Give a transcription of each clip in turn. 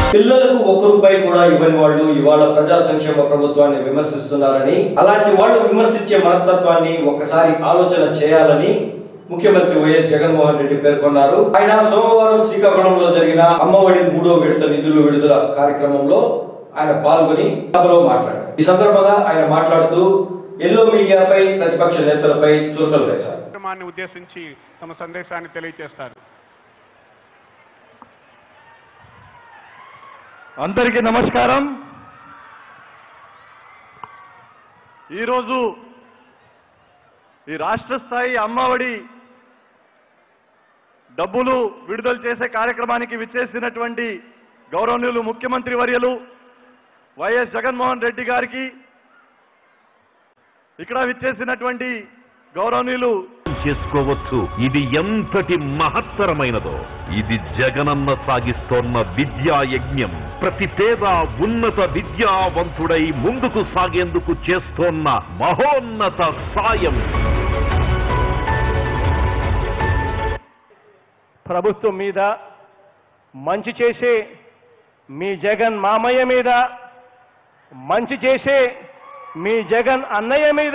పిల్లలకు ఒక్క రూపాయి కూడా ఇవ్వని వాళ్ళు ఇవాళ ప్రజా సంక్షేమ ప్రభుత్వాన్ని విమర్శిస్తున్నారని అలాంటి వాళ్ళు విమర్శించే మనస్తత్వాన్ని ఒక్కసారి ఆలోచన చేయాలని ముఖ్యమంత్రి వైఎస్ జగన్మోహన్ రెడ్డి పేర్కొన్నారు ఆయన సోమవారం శ్రీకాకుళంలో జరిగిన అమ్మఒడి మూడో విడత నిధులు విడుదల కార్యక్రమంలో ఆయన పాల్గొని సభలో మాట్లాడారు ఈ సందర్భంగా ఆయన మాట్లాడుతూ ఎల్లో మీడియాపై ప్రతిపక్ష నేతలపై చురకలు వేశారు కార్యక్రమాన్ని ఉద్దేశించి తమ సందేశాన్ని తెలియజేస్తారు అందరికీ నమస్కారం ఈరోజు ఈ రాష్ట్ర స్థాయి అమ్మఒడి డబ్బులు విడుదల చేసే కార్యక్రమానికి విచ్చేసినటువంటి గౌరవనీయులు ముఖ్యమంత్రి వర్యులు వైఎస్ జగన్మోహన్ రెడ్డి గారికి ఇక్కడ విచ్చేసినటువంటి గౌరవనీయులు చేసుకోవచ్చు ఇది ఎంతటి మహత్తరమైనదో ఇది జగనన్న సాగిస్తోన్న విద్యా యజ్ఞం ప్రతి పేద ఉన్నత విద్యావంతుడై ముందుకు సాగేందుకు చేస్తోన్న మహోన్నత సాయం ప్రభుత్వం మీద మంచి చేసే మీ జగన్ మామయ్య మీద మంచి చేసే మీ జగన్ అన్నయ్య మీద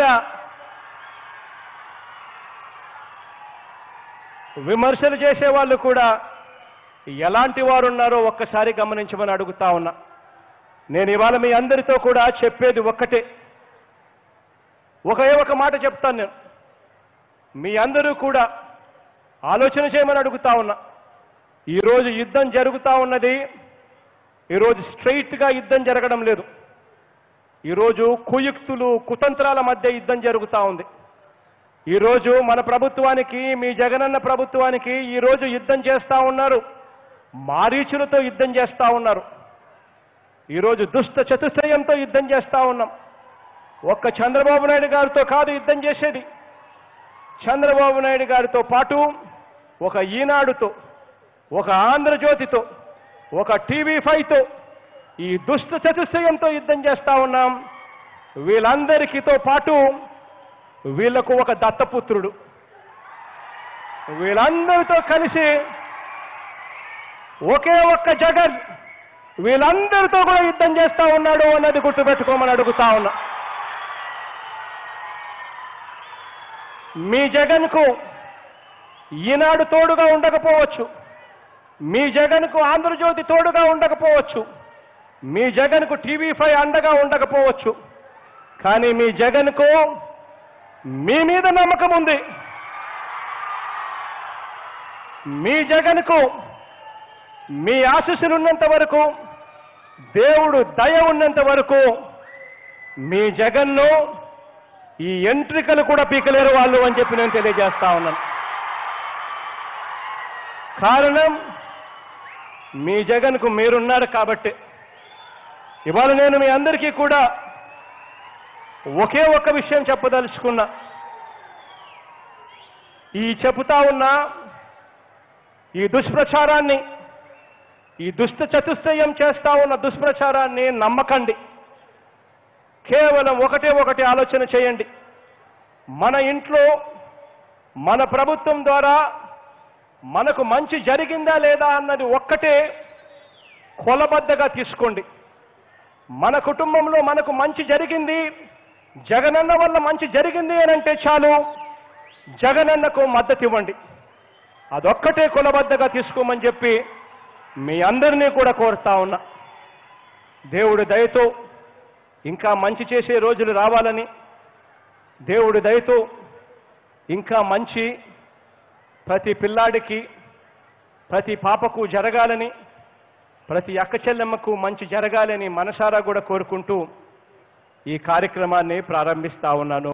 విమర్శలు చేసే వాళ్ళు కూడా ఎలాంటి వారు ఉన్నారో ఒక్కసారి గమనించమని అడుగుతా ఉన్నా నేను ఇవాళ మీ అందరితో కూడా చెప్పేది ఒక్కటే ఒకే ఒక మాట చెప్తాను నేను మీ అందరూ కూడా ఆలోచన చేయమని అడుగుతా ఉన్నా ఈరోజు యుద్ధం జరుగుతా ఉన్నది ఈరోజు స్ట్రైట్గా యుద్ధం జరగడం లేదు ఈరోజు కుయుక్తులు కుతంత్రాల మధ్య యుద్ధం జరుగుతా ఉంది ఈరోజు మన ప్రభుత్వానికి మీ జగనన్న ప్రభుత్వానికి ఈరోజు యుద్ధం చేస్తా ఉన్నారు మారీచులతో యుద్ధం చేస్తా ఉన్నారు ఈరోజు దుష్ట చతుష్టయంతో యుద్ధం చేస్తా ఉన్నాం ఒక్క చంద్రబాబు నాయుడు గారితో కాదు యుద్ధం చేసేది చంద్రబాబు నాయుడు గారితో పాటు ఒక ఈనాడుతో ఒక ఆంధ్రజ్యోతితో ఒక టీవీ ఫైవ్తో ఈ దుష్ట చతుష్టయంతో యుద్ధం చేస్తా ఉన్నాం వీళ్ళందరికీతో పాటు వీళ్లకు ఒక దత్తపుత్రుడు వీళ్ళందరితో కలిసి ఒకే ఒక్క జగన్ వీళ్ళందరితో కూడా యుద్ధం చేస్తా ఉన్నాడు అన్నది గుర్తుపెట్టుకోమని అడుగుతా ఉన్నా మీ జగన్కు ఈనాడు తోడుగా ఉండకపోవచ్చు మీ జగన్కు ఆంధ్రజ్యోతి తోడుగా ఉండకపోవచ్చు మీ జగన్కు టీవీ ఫైవ్ అండగా ఉండకపోవచ్చు కానీ మీ జగన్కు మీ మీద నమ్మకం ఉంది మీ జగన్కు మీ ఆశీస్సులు ఉన్నంత వరకు దేవుడు దయ ఉన్నంత వరకు మీ జగన్ను ఈ ఎంట్రికలు కూడా పీకలేరు వాళ్ళు అని చెప్పి నేను తెలియజేస్తా ఉన్నాను కారణం మీ జగన్కు మీరున్నారు కాబట్టి ఇవాళ నేను మీ అందరికీ కూడా ఒకే ఒక్క విషయం చెప్పదలుచుకున్నా ఈ చెబుతా ఉన్న ఈ దుష్ప్రచారాన్ని ఈ దుష్ట చతుష్టయం చేస్తా ఉన్న దుష్ప్రచారాన్ని నమ్మకండి కేవలం ఒకటే ఒకటి ఆలోచన చేయండి మన ఇంట్లో మన ప్రభుత్వం ద్వారా మనకు మంచి జరిగిందా లేదా అన్నది ఒక్కటే కొలబద్దగా తీసుకోండి మన కుటుంబంలో మనకు మంచి జరిగింది జగనన్న వల్ల మంచి జరిగింది అని అంటే చాలు జగనన్నకు మద్దతు ఇవ్వండి అదొక్కటే కొలబద్దగా తీసుకోమని చెప్పి మీ అందరినీ కూడా కోరుతా ఉన్నా దేవుడి దయతో ఇంకా మంచి చేసే రోజులు రావాలని దేవుడి దయతో ఇంకా మంచి ప్రతి పిల్లాడికి ప్రతి పాపకు జరగాలని ప్రతి అక్క చెల్లెమ్మకు మంచి జరగాలని మనసారా కూడా కోరుకుంటూ ఈ కార్యక్రమాన్ని ప్రారంభిస్తా ఉన్నాను